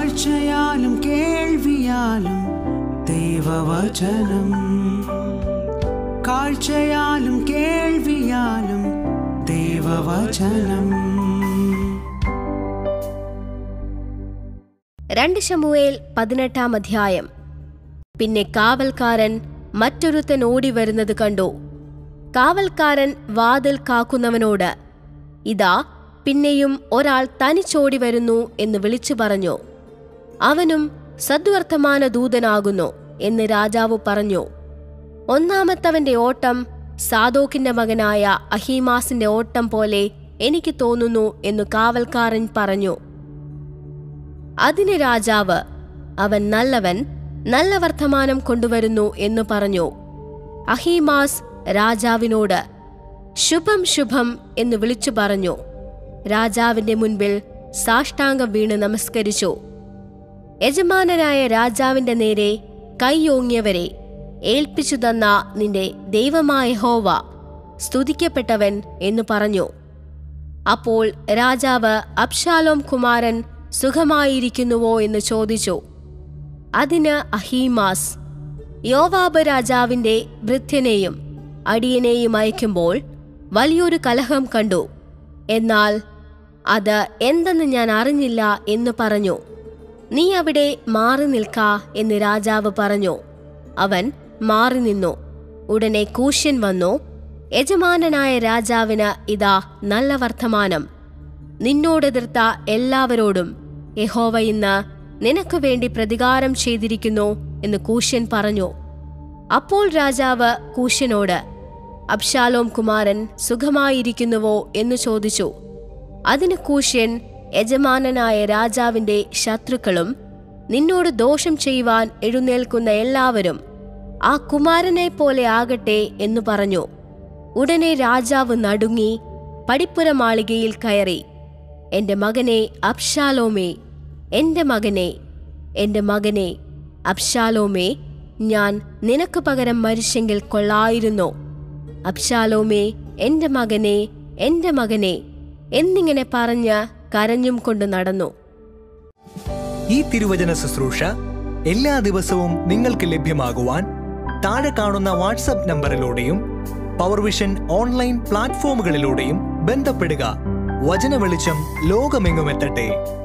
കാഴ്ചയാലും കേൾവിയാലും ദൈവവചനം കാഴ്ചയാലും കേൾവിയാലും ദൈവവചനം രണ്ട് ശമുവേൽ പതിനെട്ടാം അധ്യായം പിന്നെ കാവൽക്കാരൻ മറ്റൊരുത്തൻ ഓടി വരുന്നത് കണ്ടു കാവൽക്കാരൻ വാതിൽ കാക്കുന്നവനോട് ഇതാ പിന്നെയും ഒരാൾ തനിച്ചോടി വരുന്നു എന്ന് വിളിച്ചു പറഞ്ഞു അവനും സദ്വർത്തമാന ദൂതനാകുന്നു എന്ന് രാജാവ് പറഞ്ഞു ഒന്നാമത്തവന്റെ ഓട്ടം സാദോക്കിന്റെ മകനായ അഹീമാസിന്റെ ഓട്ടം പോലെ എനിക്ക് തോന്നുന്നു എന്നു കാവൽക്കാരൻ പറഞ്ഞു അതിന് രാജാവ് അവൻ നല്ലവൻ നല്ല വർത്തമാനം കൊണ്ടുവരുന്നു എന്ന് പറഞ്ഞു അഹീമാസ് രാജാവിനോട് ശുഭം ശുഭം എന്ന് വിളിച്ചു പറഞ്ഞു രാജാവിന്റെ മുൻപിൽ സാഷ്ടാംഗം വീണ് നമസ്കരിച്ചു യജമാനനായ രാജാവിന്റെ നേരെ കൈയോങ്ങിയവരെ ഏൽപ്പിച്ചു തന്ന നിന്റെ ദൈവമായ ഹോവ സ്തുതിക്കപ്പെട്ടവൻ എന്ന് പറഞ്ഞു അപ്പോൾ രാജാവ് അബ്ഷാലോം കുമാരൻ സുഖമായിരിക്കുന്നുവോ എന്ന് ചോദിച്ചു അതിന് അഹീമാസ് യോവാബ് രാജാവിന്റെ ഭൃത്യനെയും അടിയനെയും അയക്കുമ്പോൾ വലിയൊരു കലഹം കണ്ടു എന്നാൽ അത് എന്തെന്ന് ഞാൻ അറിഞ്ഞില്ല എന്ന് പറഞ്ഞു നീ അവിടെ മാറി നിൽക്ക എന്ന് രാജാവ് പറഞ്ഞു അവൻ മാറി നിന്നു ഉടനെ കൂഷ്യൻ വന്നു യജമാനനായ രാജാവിന് ഇതാ നല്ല വർത്തമാനം നിന്നോടെതിർത്ത എല്ലാവരോടും യഹോവ ഇന്ന് നിനക്ക് വേണ്ടി പ്രതികാരം ചെയ്തിരിക്കുന്നു എന്ന് കൂഷ്യൻ പറഞ്ഞു അപ്പോൾ രാജാവ് കൂഷ്യനോട് അബ്ഷാലോം കുമാരൻ സുഖമായിരിക്കുന്നുവോ എന്ന് ചോദിച്ചു അതിന് കൂഷ്യൻ യജമാനനായ രാജാവിന്റെ ശത്രുക്കളും നിന്നോട് ദോഷം ചെയ്യുവാൻ എഴുന്നേൽക്കുന്ന എല്ലാവരും ആ കുമാരനെ പോലെ ആകട്ടെ എന്ന് പറഞ്ഞു ഉടനെ രാജാവ് നടുങ്ങി പടിപ്പുര മാളികയിൽ കയറി എന്റെ മകനെ അബ്ഷാലോമേ എന്റെ മകനെ എന്റെ മകനെ അബ്ഷാലോമേ ഞാൻ നിനക്ക് പകരം മരിച്ചെങ്കിൽ കൊള്ളായിരുന്നു അബ്ഷാലോമേ എന്റെ മകനെ എന്റെ മകനെ എന്നിങ്ങനെ പറഞ്ഞ് കരഞ്ഞും കൊണ്ട് നടന്നു ഈ തിരുവചന ശുശ്രൂഷ എല്ലാ ദിവസവും നിങ്ങൾക്ക് ലഭ്യമാകുവാൻ താഴെ കാണുന്ന വാട്സപ്പ് നമ്പറിലൂടെയും പവർവിഷൻ ഓൺലൈൻ പ്ലാറ്റ്ഫോമുകളിലൂടെയും ബന്ധപ്പെടുക വചന വെളിച്ചം ലോകമെങ്ങുമെത്തട്ടെ